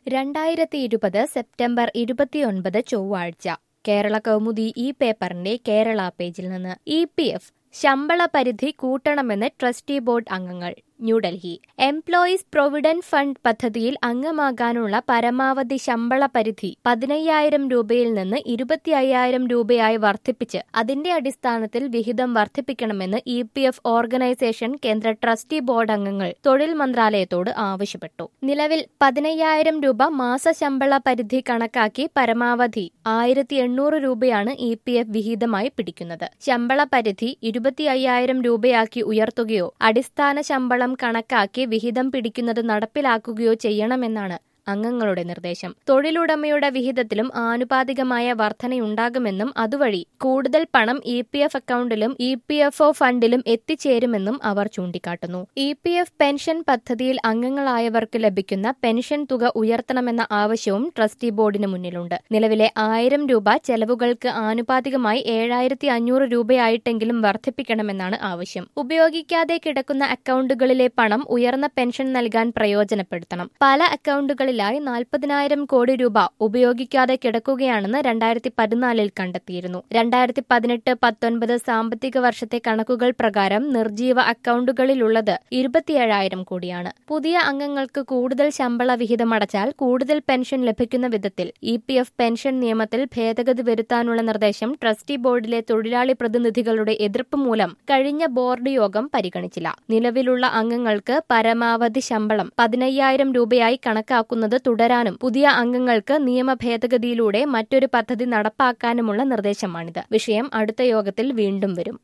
രണ്ടായിരത്തി ഇരുപത് സെപ്റ്റംബർ ഇരുപത്തിയൊൻപത് ചൊവ്വാഴ്ച കേരള കൗമുദി ഈ പേപ്പറിന്റെ കേരള പേജിൽ നിന്ന് ഇ പി എഫ് ശമ്പള പരിധി കൂട്ടണമെന്ന് ട്രസ്റ്റി ബോർഡ് അംഗങ്ങൾ ന്യൂഡൽഹി എംപ്ലോയീസ് പ്രൊവിഡന്റ് ഫണ്ട് പദ്ധതിയിൽ അംഗമാകാനുള്ള പരമാവധി ശമ്പള പരിധി പതിനയ്യായിരം രൂപയിൽ നിന്ന് ഇരുപത്തി അയ്യായിരം രൂപയായി വർദ്ധിപ്പിച്ച് അതിന്റെ അടിസ്ഥാനത്തിൽ വിഹിതം വർദ്ധിപ്പിക്കണമെന്ന് ഇ പി എഫ് ഓർഗനൈസേഷൻ കേന്ദ്ര ട്രസ്റ്റി ബോർഡ് അംഗങ്ങൾ തൊഴിൽ മന്ത്രാലയത്തോട് ആവശ്യപ്പെട്ടു നിലവിൽ പതിനയ്യായിരം രൂപ മാസശമ്പള പരിധി കണക്കാക്കി പരമാവധി ആയിരത്തി എണ്ണൂറ് രൂപയാണ് ഇ പി എഫ് വിഹിതമായി പിടിക്കുന്നത് ശമ്പള പരിധി ഇരുപത്തി അയ്യായിരം രൂപയാക്കി ഉയർത്തുകയോ അടിസ്ഥാന ശമ്പളം കണക്കാക്കി വിഹിതം പിടിക്കുന്നത് നടപ്പിലാക്കുകയോ ചെയ്യണമെന്നാണ് അംഗങ്ങളുടെ നിർദ്ദേശം തൊഴിലുടമയുടെ വിഹിതത്തിലും ആനുപാതികമായ വർധനയുണ്ടാകുമെന്നും അതുവഴി കൂടുതൽ പണം ഇ പി എഫ് അക്കൗണ്ടിലും ഇ പി എഫ് ഒ ഫണ്ടിലും എത്തിച്ചേരുമെന്നും അവർ ചൂണ്ടിക്കാട്ടുന്നു ഇ പി എഫ് പെൻഷൻ പദ്ധതിയിൽ അംഗങ്ങളായവർക്ക് ലഭിക്കുന്ന പെൻഷൻ തുക ഉയർത്തണമെന്ന ആവശ്യവും ട്രസ്റ്റി ബോർഡിന് മുന്നിലുണ്ട് നിലവിലെ ആയിരം രൂപ ചെലവുകൾക്ക് ആനുപാതികമായി ഏഴായിരത്തി അഞ്ഞൂറ് രൂപയായിട്ടെങ്കിലും വർദ്ധിപ്പിക്കണമെന്നാണ് ആവശ്യം ഉപയോഗിക്കാതെ കിടക്കുന്ന അക്കൗണ്ടുകളിലെ പണം ഉയർന്ന പെൻഷൻ നൽകാൻ പ്രയോജനപ്പെടുത്തണം പല അക്കൗണ്ടുകളിൽ ായി നാൽപ്പതിനായിരം കോടി രൂപ ഉപയോഗിക്കാതെ കിടക്കുകയാണെന്ന് രണ്ടായിരത്തി പതിനാലിൽ കണ്ടെത്തിയിരുന്നു രണ്ടായിരത്തി പതിനെട്ട് പത്തൊൻപത് സാമ്പത്തിക വർഷത്തെ കണക്കുകൾ പ്രകാരം നിർജീവ അക്കൗണ്ടുകളിലുള്ളത് ഇരുപത്തിയേഴായിരം കോടിയാണ് പുതിയ അംഗങ്ങൾക്ക് കൂടുതൽ ശമ്പള വിഹിതം അടച്ചാൽ കൂടുതൽ പെൻഷൻ ലഭിക്കുന്ന വിധത്തിൽ ഇ പി എഫ് പെൻഷൻ നിയമത്തിൽ ഭേദഗതി വരുത്താനുള്ള നിർദ്ദേശം ട്രസ്റ്റി ബോർഡിലെ തൊഴിലാളി പ്രതിനിധികളുടെ എതിർപ്പ് മൂലം കഴിഞ്ഞ ബോർഡ് യോഗം പരിഗണിച്ചില്ല നിലവിലുള്ള അംഗങ്ങൾക്ക് പരമാവധി ശമ്പളം പതിനയ്യായിരം രൂപയായി കണക്കാക്കുന്നത് ചെയ്യുന്നത് തുടരാനും പുതിയ അംഗങ്ങൾക്ക് നിയമ ഭേദഗതിയിലൂടെ മറ്റൊരു പദ്ധതി നടപ്പാക്കാനുമുള്ള നിർദ്ദേശമാണിത് വിഷയം അടുത്ത യോഗത്തിൽ വീണ്ടും വരും